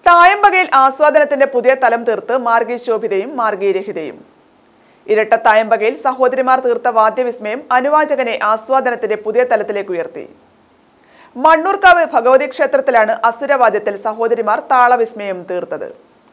തായമ്പകയിൽ ആസ്വാദനത്തിന്റെ പുതിയ തലം തീർത്ത് മാർഗി ശോഭിതയും മാർഗീരഹിതയും ഇരട്ട തായമ്പകയിൽ സഹോദരിമാർ തീർത്ത വാദ്യവിസ്മയം അനുവാചകനെ ആസ്വാദനത്തിന്റെ പുതിയ തലത്തിലേക്ക് ഉയർത്തി മണ്ണൂർക്കാവ് ഭഗവതി ക്ഷേത്രത്തിലാണ് അസുരവാദ്യത്തിൽ സഹോദരിമാർ താളവിസ്മയം തീർത്തത്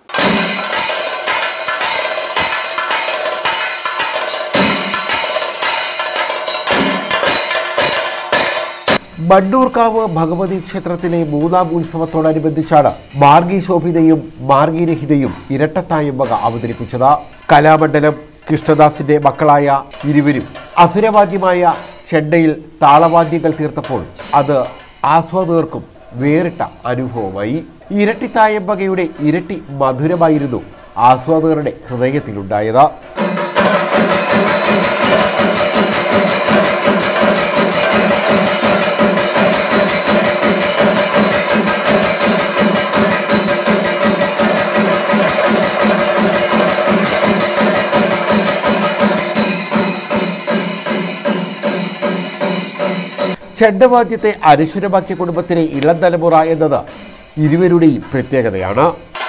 മണ്ണൂർക്കാവ് ഭഗവതി ക്ഷേത്രത്തിലെ മൂന്നാം ഉത്സവത്തോടനുബന്ധിച്ചാണ് മാർഗി ശോഭിതയും മാർഗീരഹിതയും ഇരട്ടത്തായമ്പക അവതരിപ്പിച്ചത് കലാമണ്ഡലം കൃഷ്ണദാസിന്റെ മക്കളായ ഇരുവരും അസുരവാദ്യമായ ചെണ്ടയിൽ താളവാദ്യങ്ങൾ തീർത്തപ്പോൾ അത് ആസ്വാദകർക്കും വേറിട്ട അനുഭവമായി ഇരട്ടി തായമ്പകയുടെ ഇരട്ടി മധുരമായിരുന്നു ആസ്വാദകരുടെ ഹൃദയത്തിലുണ്ടായത് ചെണ്ടവാദ്യത്തെ അനശ്വരമാക്കിയ കുടുംബത്തിലെ ഇളം തലമുറ എന്നത് ഇരുവരുടെയും പ്രത്യേകതയാണ്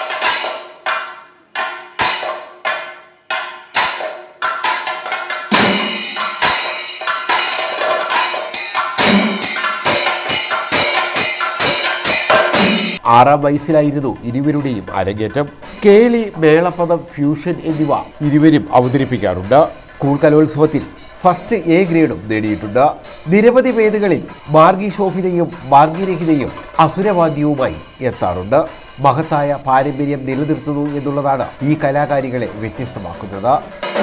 ആറാം വയസ്സിലായിരുന്നു ഇരുവരുടെയും അരങ്ങേറ്റം കേളി മേളപദം ഫ്യൂഷൻ എന്നിവ ഇരുവരും അവതരിപ്പിക്കാറുണ്ട് സ്കൂൾ കലോത്സവത്തിൽ ഫസ്റ്റ് എ ഗ്രേഡും നേടിയിട്ടുണ്ട് നിരവധി വേദികളിൽ മാർഗി ശോഭിതയും മാർഗിരഹിതയും അസുരവാദ്യവുമായി എത്താറുണ്ട് മഹത്തായ പാരമ്പര്യം നിലനിർത്തുന്നു എന്നുള്ളതാണ് ഈ കലാകാരികളെ വ്യത്യസ്തമാക്കുന്നത്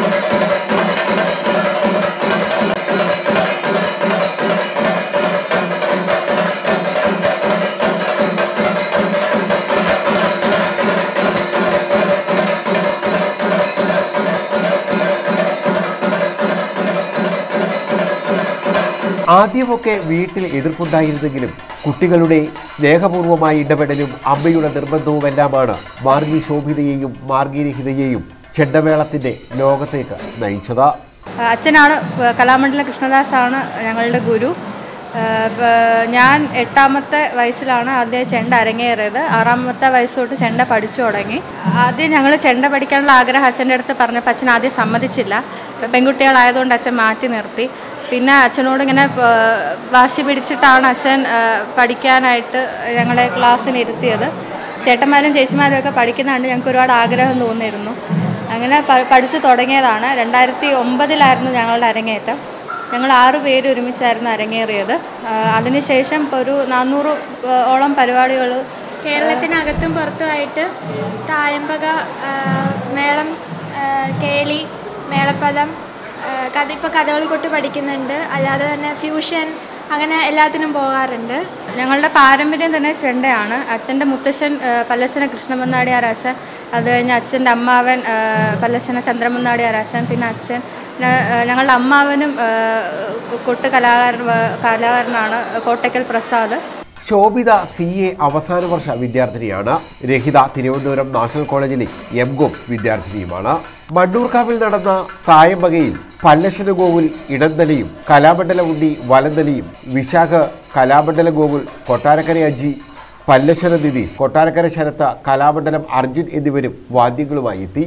ആദ്യമൊക്കെ വീട്ടിൽ എതിർപ്പുണ്ടായിരുന്നെങ്കിലും കുട്ടികളുടെ സ്നേഹപൂർവമായ ഇടപെടലും അമ്മയുടെ നിർബന്ധവുമെല്ലാമാണ് മാർഗി ശോഭിതയെയും മാർഗീരഹിതയെയും ചെണ്ടമേളത്തിന്റെ ലോകത്തേക്ക് നയിച്ചത് അച്ഛനാണ് പ- കലാമണ്ഡലം കൃഷ്ണദാസാണ് ഞങ്ങളുടെ ഗുരു ആ, പ- ഞാൻ എട്ടാമത്തെ വയസ്സിലാണ് ആദ്യം ചെണ്ട അരങ്ങേറിയത് ആറാമത്തെ വയസ്സ് തൊട്ട് ചെണ്ട പഠിച്ചു തുടങ്ങി ആദ്യം ഞങ്ങൾ ചെണ്ട പഠിക്കാനുള്ള ആഗ്രഹം അച്ഛൻ്റെ അടുത്ത് പറഞ്ഞപ്പോൾ അച്ഛൻ ആദ്യം സമ്മതിച്ചില്ല പെൺകുട്ടികളായതുകൊണ്ട് അച്ഛൻ മാറ്റി നിർത്തി പിന്നെ അച്ഛനോട് ഇങ്ങനെ പ- വാശി പിടിച്ചിട്ടാണ് അച്ഛൻ ആ, പഠിക്കാനായിട്ട് ഞങ്ങളെ ക്ലാസ്സിന് ഇരുത്തിയത് ചേട്ടന്മാരും ചേച്ചിമാരും ഒക്കെ പഠിക്കുന്നതുകൊണ്ട് ഞങ്ങൾക്ക് ഒരുപാട് ആഗ്രഹം തോന്നിയിരുന്നു അങ്ങനെ പ- പഠിച്ചു തുടങ്ങിയതാണ് രണ്ടായിരത്തി ഒമ്പതിലായിരുന്നു ഞങ്ങളുടെ അരങ്ങേറ്റം ഞങ്ങൾ ആറ് പേര് ഒരുമിച്ചായിരുന്നു അരങ്ങേറിയത് ആ, അതിനുശേഷം ഇപ്പോൾ ഒരു നാനൂറ് ഓളം പരിപാടികൾ കേരളത്തിനകത്തും പുറത്തുമായിട്ട് തായമ്പക ആ, മേളം ആ, കേളി മേളപ്പദം ആ, കഥ ഇപ്പോൾ കഥകളി കൊട്ട് പഠിക്കുന്നുണ്ട് അല്ലാതെ തന്നെ ഫ്യൂഷൻ അങ്ങനെ എല്ലാത്തിനും പോകാറുണ്ട് ഞങ്ങളുടെ പാരമ്പര്യം തന്നെ ചെണ്ടയാണ് അച്ഛൻ്റെ മുത്തശ്ശൻ ആ, പല്ലശ്ശന കൃഷ്ണമന്നാടി ആരാശൻ അത് കഴിഞ്ഞ് അച്ഛൻ്റെ അമ്മാവൻ ആ, പല്ലശ്ശന ചന്ദ്രമന്നാടി ആരാശൻ പിന്നെ അച്ഛൻ പിന്നെ, ആ, ഞങ്ങളുടെ അമ്മാവനും ആ, കൊട്ട് കലാകാരൻ കലാകാരനാണ് കോട്ടയ്ക്കൽ പ്രസാദ് ശോഭിത സി എ അവസാന വർഷ വിദ്യാർത്ഥിനിയാണ് രഹിത തിരുവനന്തപുരം നാഷണൽ കോളേജിലെ എം കോം വിദ്യാർത്ഥിനിയുമാണ് മണ്ണൂർക്കാവിൽ നടന്ന തായമ്പകയിൽ പല്ലശ്ശന ഗോകുൽ ഇടന്തലയും കലാമണ്ഡല ഉണ്ണി വലന്തലയും വിശാഖ കലാമണ്ഡല ഗോകുൽ കൊട്ടാരക്കര അജി പല്ലശ്ശന നിതീഷ് കൊട്ടാരക്കര ശരത്ത് കലാമണ്ഡലം അർജുൻ എന്നിവരും വാദ്യങ്ങളുമായി എത്തി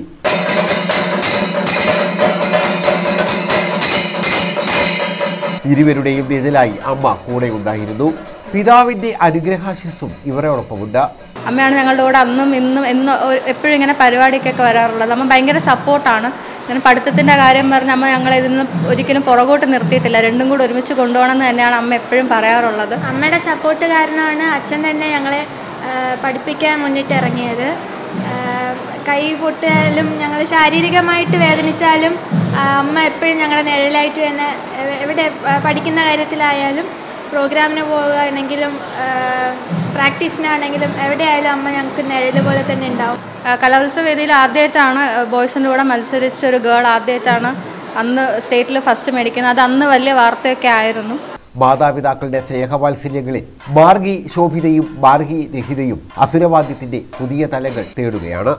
ഇരുവരുടെയും നിഴലായി അമ്മ കൂടെ ഉണ്ടായിരുന്നു പിതാവിന്റെ അനുഗ്രഹാശിസ്സും ഇവരോടൊപ്പമുണ്ട് അമ്മയാണ് ഞങ്ങളുടെ കൂടെ അന്നും ഇന്നും എന്നും ഒരു- എപ്പോഴും ഇങ്ങനെ പരിപാടിക്കൊക്കെ വരാറുള്ളത് അമ്മ ഭയങ്കര സപ്പോർട്ടാണ് ഇങ്ങനെ പഠിത്തത്തിൻ്റെ കാര്യം പറഞ്ഞ് അമ്മ ഞങ്ങളെ ഇതിന്ന് ഒരിക്കലും പുറകോട്ട് നിർത്തിയിട്ടില്ല രണ്ടും കൂടെ ഒരുമിച്ച് കൊണ്ടുപോകണം എന്ന് തന്നെയാണ് അമ്മ എപ്പോഴും പറയാറുള്ളത് അമ്മയുടെ സപ്പോർട്ട് കാരണമാണ് അച്ഛൻ തന്നെ ഞങ്ങളെ ആ, പഠിപ്പിക്കാൻ മുന്നിട്ട് ഇറങ്ങിയത് ആ, കൈ പൊട്ടിയാലും ഞങ്ങൾ ശാരീരികമായിട്ട് വേദനിച്ചാലും ആ, അമ്മ എപ്പോഴും ഞങ്ങളുടെ നിഴലായിട്ട് തന്നെ എവ- എവിടെ ആ, പഠിക്കുന്ന കാര്യത്തിലായാലും പ്രോഗ്രാമിന് പോവുകയാണെങ്കിലും ആ, പ്രാക്ടീസിനാണെങ്കിലും എവിടെയായാലും അമ്മ ഞങ്ങൾക്ക് നിഴൽ പോലെ തന്നെ ഉണ്ടാവും ആ, കലോത്സവ വേദിയിൽ ആദ്യമായിട്ടാണ് ബോയ്സിൻ്റെ കൂടെ മത്സരിച്ച ഒരു ഗേൾ ആദ്യമായിട്ടാണ് അന്ന് സ്റ്റേറ്റിൽ ഫസ്റ്റ് മേടിക്കുന്നത് അത് അന്ന് വലിയ വാർത്തയൊക്കെ ആയിരുന്നു മാതാപിതാക്കളുടെ സ്നേഹവാത്സല്യങ്ങളിൽ മാർഗി ശോഭിതയും മാർഗി രഹിതയും അസുരവാദ്യത്തിന്റെ പുതിയ തലങ്ങൾ തേടുകയാണ്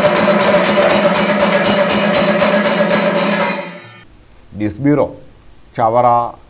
ന്യൂസ് ബ്യൂറോ ചവറ